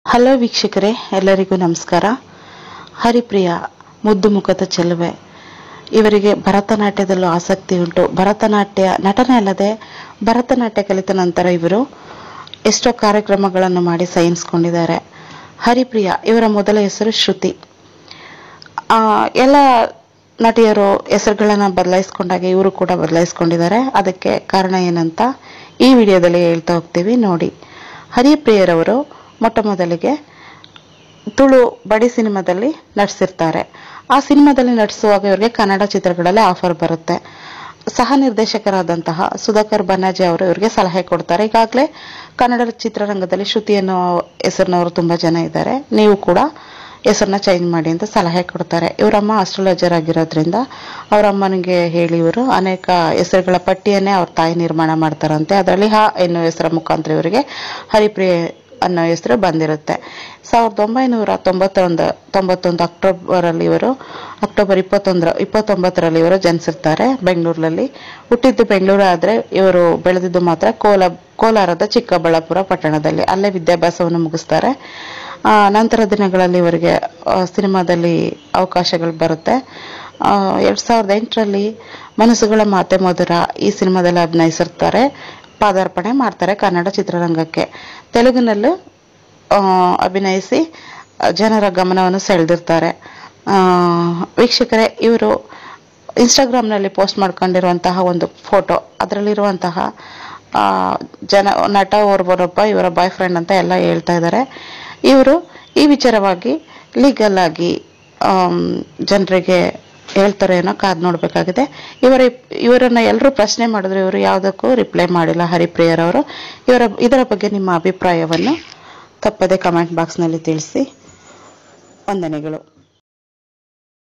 hello ವೀಕ್ಷಕರೇ ಎಲ್ಲರಿಗೂ ನಮಸ್ಕಾರ ಹರಿಪ್ರಿಯ ಮುದ್ದು ಮುಖದ ಚೆಲುವೆ ಇವರಿಗೆ ಭರತನಾಟ್ಯದಲ್ಲೂ ಆಸಕ್ತಿ ಉಂಟು ಭರತನಾಟ್ಯ ನಟನೆ ಅಲ್ಲದೆ ಭರತನಾಟ್ಯ ಕಲಿತ ನಂತರ ಇವರು ಎಷ್ಟೋ ಕಾರ್ಯಕ್ರಮಗಳನ್ನು ಮಾಡಿ ಸಹಿಸ್ಕೊಂಡಿದ್ದಾರೆ ಹರಿಪ್ರಿಯ ಇವರ ಮೊದಲ ಹೆಸರು ಶ್ರುತಿ ಆ, ಎಲ್ಲ ನಟಿಯರು ಹೆಸರುಗಳನ್ನ ಬದಲಾಯಿಸ್ಕೊಂಡಾಗೆ ಇವರು ಕೂಡ ಬದಲಾಯಿಸ್ಕೊಂಡಿದ್ದಾರೆ ಅದಕ್ಕೆ ಕಾರಣ ಏನಂತ ಈ ವಿಡಿಯೋದಲ್ಲಿ ಹೇಳ್ತಾ ಹೋಗ್ತೀವಿ ನೋಡಿ ಹರಿಪ್ರಿಯರವರು ಮೊಟ್ಟ ಮೊದಲಿಗೆ ತುಳು ಬಡಿ ಸಿನಿಮಾದಲ್ಲಿ ನಟಿಸಿರ್ತಾರೆ ಆ ಸಿನಿಮಾದಲ್ಲಿ ನಟಿಸುವಾಗ ಇವರಿಗೆ ಕನ್ನಡ ಚಿತ್ರಗಳಲ್ಲಿ ಆಫರ್ ಬರುತ್ತೆ ಸಹ ನಿರ್ದೇಶಕರಾದಂತಹ ಸುಧಾಕರ್ ಬನ್ನಾಜಿ ಅವರು ಇವರಿಗೆ ಸಲಹೆ ಕೊಡ್ತಾರೆ ಈಗಾಗಲೇ ಕನ್ನಡ ಚಿತ್ರರಂಗದಲ್ಲಿ ಶ್ರುತಿ ಅನ್ನೋ ಹೆಸರಿನವರು ತುಂಬಾ ಜನ ಇದ್ದಾರೆ ನೀವು ಕೂಡ ಹೆಸರನ್ನ ಚೇಂಜ್ ಮಾಡಿ ಅಂತ ಸಲಹೆ ಕೊಡ್ತಾರೆ ಇವರಮ್ಮ ಆಸ್ಟ್ರಾಲಜರ್ ಆಗಿರೋದ್ರಿಂದ ಅವ್ರ ಅಮ್ಮನಿಗೆ ಹೇಳಿ ಇವರು ಅನೇಕ ಹೆಸರುಗಳ ಪಟ್ಟಿಯನ್ನೇ ಅವ್ರ ತಾಯಿ ನಿರ್ಮಾಣ ಮಾಡ್ತಾರಂತೆ ಅದರಲ್ಲಿ ಹ ಎನ್ನುವ ಹೆಸರ ಮುಖಾಂತರ ಇವರಿಗೆ ಹರಿಪ್ರಿಯ ಅನ್ನೋ ಹೆಸರು ಬಂದಿರುತ್ತೆ ಸಾವಿರದ ಒಂಬೈನೂರ ತೊಂಬತ್ತೊಂದು ತೊಂಬತ್ತೊಂದು ಅಕ್ಟೋಬರ್ ಅಲ್ಲಿ ಇವರು ಅಕ್ಟೋಬರ್ ಇಪ್ಪತ್ತೊಂದರ ಇಪ್ಪತ್ತೊಂಬತ್ತರಲ್ಲಿ ಇವರು ಜನಿಸಿರ್ತಾರೆ ಬೆಂಗಳೂರಲ್ಲಿ ಹುಟ್ಟಿದ್ದು ಬೆಂಗಳೂರು ಆದ್ರೆ ಇವರು ಬೆಳೆದಿದ್ದು ಮಾತ್ರ ಕೋಲ ಕೋಲಾರದ ಚಿಕ್ಕಬಳ್ಳಾಪುರ ಪಟ್ಟಣದಲ್ಲಿ ಅಲ್ಲೇ ವಿದ್ಯಾಭ್ಯಾಸವನ್ನು ಮುಗಿಸ್ತಾರೆ ಆ, ನಂತರ ದಿನಗಳಲ್ಲಿ ಇವರಿಗೆ ಆ, ಸಿನಿಮಾದಲ್ಲಿ ಅವಕಾಶಗಳು ಬರುತ್ತೆ ಆ, ಎರಡ್ ಸಾವಿರದ ಎಂಟರಲ್ಲಿ ಮನಸ್ಸುಗಳ ಮಾತೆ ಮಧುರ ಈ ಸಿನಿಮಾದಲ್ಲಿ ಅಭಿನಯಿಸಿರ್ತಾರೆ ಪಾದಾರ್ಪಣೆ ಮಾಡ್ತಾರೆ ಕನ್ನಡ ಚಿತ್ರರಂಗಕ್ಕೆ ತೆಲುಗಿನಲ್ಲೂ ಆ, ಅಭಿನಯಿಸಿ ಆ, ಜನರ ಗಮನವನ್ನು ಸೆಳೆದಿರ್ತಾರೆ ಆ, ವೀಕ್ಷಕರೇ ಇವರು ಇನ್ಸ್ಟಾಗ್ರಾಮ್ನಲ್ಲಿ ಪೋಸ್ಟ್ ಮಾಡ್ಕೊಂಡಿರುವಂತಹ ಒಂದು ಫೋಟೋ ಅದರಲ್ಲಿರುವಂತಹ ಆ, ಜನ ನಟ ಓರ್ವರೊಬ್ಬ ಇವರ ಬಾಯ್ ಫ್ರೆಂಡ್ ಅಂತ ಎಲ್ಲ ಹೇಳ್ತಾ ಇದ್ದಾರೆ ಇವರು ಈ ವಿಚಾರವಾಗಿ ಲೀಗಲ್ ಆಗಿ ಜನರಿಗೆ ಹೇಳ್ತಾರೆ ಏನೋ ಕಾದ್ ನೋಡ್ಬೇಕಾಗಿದೆ ಇವರ ಇವರನ್ನ ಎಲ್ಲರೂ ಪ್ರಶ್ನೆ ಮಾಡಿದ್ರು ಇವರು ಯಾವುದಕ್ಕೂ ರಿಪ್ಲೈ ಮಾಡಿಲ್ಲ ಹರಿಪ್ರಿಯರವರು ಇವರ ಇದರ ಬಗ್ಗೆ ನಿಮ್ಮ ಅಭಿಪ್ರಾಯವನ್ನು ತಪ್ಪದೆ ಕಮೆಂಟ್ ಬಾಕ್ಸ್ನಲ್ಲಿ ತಿಳಿಸಿ ವಂದನೆಗಳು